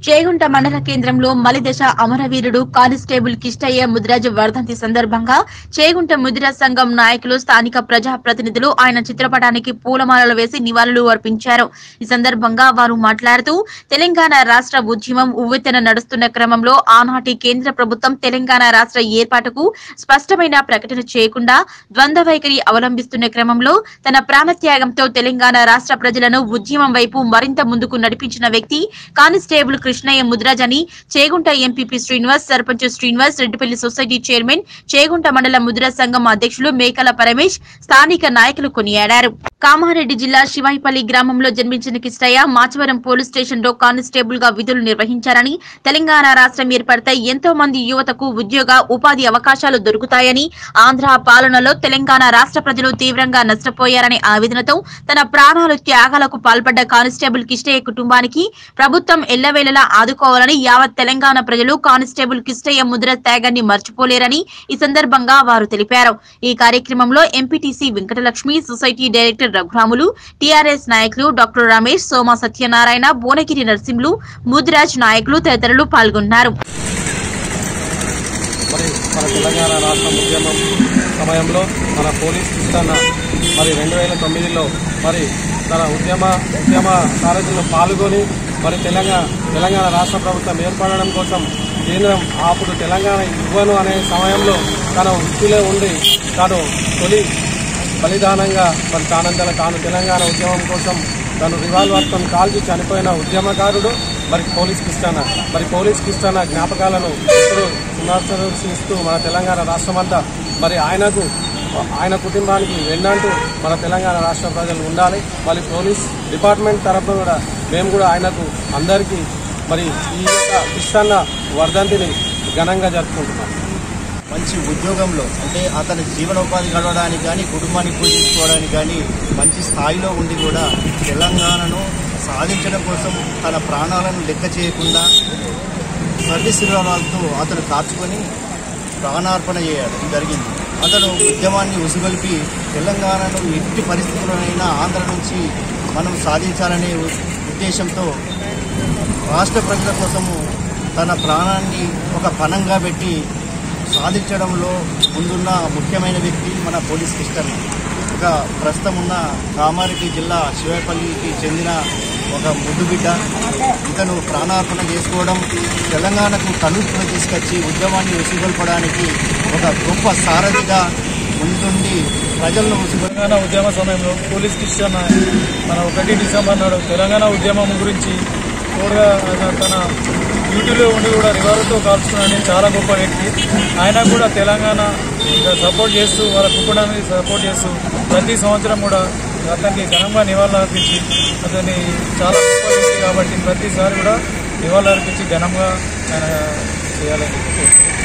చేగుంట మండల కేంద్రంలో మలిదశ అమరవీరుడు కానిస్టేబుల్ కిష్టయ్య ముదిరాజు వర్ధంతి సందర్భంగా చేగుంట ముదిరాజ్ సంఘం నాయకులు స్థానిక ప్రజా ప్రతినిధులు ఆయన చిత్రపటానికి పూలమాలలు వేసి నివాళులు అర్పించారు ఈ సందర్భంగా వారు మాట్లాడుతూ తెలంగాణ రాష్ట్ర ఉద్యమం ఉవ్వెత్తన నడుస్తున్న క్రమంలో ఆనాటి కేంద్ర ప్రభుత్వం తెలంగాణ రాష్ట్ర ఏర్పాటుకు స్పష్టమైన ప్రకటన చేయకుండా ద్వంద్వ వైఖరి అవలంబిస్తున్న క్రమంలో తన ప్రాణత్యాగంతో తెలంగాణ రాష్ట్ర ప్రజలను ఉద్యమం వైపు మరింత ముందుకు నడిపించిన వ్యక్తి కానిస్టేబుల్ కృష్ణయ్య ముద్రాజ్ అని Chegunta MPP Srinivas sarpanch Srinivas Reddipalli society chairman Chegunta మండల ముద్రా సంఘం అధ్యక్షులు మేకల పరమేష్ స్థానిక నాయకులు కొనియాడారు కామారెడ్డి జిల్లా శివాయిపల్లి గ్రామంలో జన్మించిన కిష్టయ్య మాచవరం పోలీస్ స్టేషన్ లో కానిస్టేబుల్ గా విధులు నిర్వహించారని తెలంగాణ రాష్ట్రం ఏర్పడితే ఎంతో మంది యువతకు ఉద్యోగ ఉపాధి అవకాశాలు దొరుకుతాయని ఆంధ్ర పాలనలో తెలంగాణ రాష్ట్ర ప్రజలు తీవ్రంగా నష్టపోయారనే ఆవేదనతో తన ప్రాణాలు త్యాగాలకు పాల్పడ్డ కానిస్టేబుల్ కిష్టయ్య కుటుంబానికి ప్రభుత్వం ఎల్లవేళలా ఆదుకోవాలని యావత్ తెలంగాణ ప్రజలు కానిస్టేబుల్ కిష్టయ్య ముద్ర త్యాగాన్ని మర్చిపోలేరని ఈ సందర్భంగా వారు తెలిపారు ఈ కార్యక్రమంలో MPTC Venkatalakshmi society director Raghuramulu TRS నాయకులు డాక్టర్ రమేష్ సోమ సత్యనారాయణ భువనగిరి నరసింహులు ముదిరాజ్ నాయకులు తదితరులు పాల్గొన్నారు మరి మన తెలంగాణ రాష్ట్ర ఉద్యమం సమయంలో మన పోలీస్ ఇస్తున్న మరి రెండు వేల తొమ్మిదిలో మరి తన ఉద్యమ ఉద్యమ సారథ్యంలో పాల్గొని మరి తెలంగాణ తెలంగాణ రాష్ట్ర ప్రభుత్వం ఏర్పడడం కోసం కేంద్రం అప్పుడు తెలంగాణ ఇవ్వను అనే సమయంలో తన వృత్తిలో ఉండి తాను తొలి బలిదానంగా మరి తానంతల తాను తెలంగాణ ఉద్యమం కోసం తను రివాల్వర్తో కాల్చి చనిపోయిన ఉద్యమకారుడు మరి పోలీస్ కిష్టాన మరి పోలీస్ కిష్టాన జ్ఞాపకాలను ఇప్పుడు పునరుద్ధరిస్తూ మన తెలంగాణ రాష్ట్రమంతా మరి ఆయనకు ఆయన కుటుంబానికి వెన్నంటూ మన తెలంగాణ రాష్ట్ర ప్రజలు ఉండాలి మళ్ళీ పోలీస్ డిపార్ట్మెంట్ తరఫున కూడా మేము కూడా ఆయనకు అందరికీ మరి ఈ యొక్క కిష్టాన్న వర్ధంతిని ఘనంగా జరుపుకుంటున్నాం మంచి ఉద్యోగంలో అంటే అతని జీవనోపాధి గడవడానికి కానీ కుటుంబాన్ని పోషించుకోవడానికి కానీ మంచి స్థాయిలో ఉండి కూడా తెలంగాణను సాధించడం కోసం తన ప్రాణాలను లెక్క చేయకుండా సర్వీస్ విరాళాలతో అతను కార్చుకొని ప్రాణార్పణ చేయడం జరిగింది అతను ఉద్యమాన్ని ఉసుగొల్పి తెలంగాణను ఎట్టి పరిస్థితుల్లోనైనా ఆంధ్ర నుంచి మనం సాధించాలనే ఉ- ఉద్దేశంతో రాష్ట్ర ప్రజల కోసము తన ప్రాణాన్ని ఒక పణంగా పెట్టి సాధించడంలో ముందున్న ముఖ్యమైన వ్యక్తి మన పోలీస్ సిస్టర్ ఒక ప్రస్తుతం ఉన్న కామారెడ్డి జిల్లా శివపల్లికి చెందిన ఒక ముద్దు బిడ్డ ఇతను ప్రాణార్పణ చేసుకోవడం తెలంగాణకు కనుక్కుని తీసుకొచ్చి ఉద్యమాన్ని ఉసిగొల్పడానికి ఒక గొప్ప సారథిగా ముందుండి ప్రజలను ఉసిగొల్ తెలంగాణ ఉద్యమ సమయంలో పోలీస్ కిషన్ మన ఒకటి డిసెంబర్ నాడు తెలంగాణ ఉద్యమం గురించి తోడుగా ఆయన తన డ్యూటీలో ఉండి కూడా రివర్తో కాల్చుకున్నాడని చాలా గొప్ప వ్యక్తి ఆయన కూడా తెలంగాణ సపోర్ట్ చేస్తూ వాళ్ళ కుటుంబానికి సపోర్ట్ చేస్తూ ప్రతి సంవత్సరం కూడా అతనికి ఘనంగా నివాళులు అర్పించి అతన్ని చాలా గొప్ప వ్యక్తి కాబట్టి ప్రతిసారి కూడా నివాళులు అర్పించి ఘనంగా ఆయన చేయాలని కోరుకుంటున్నాను.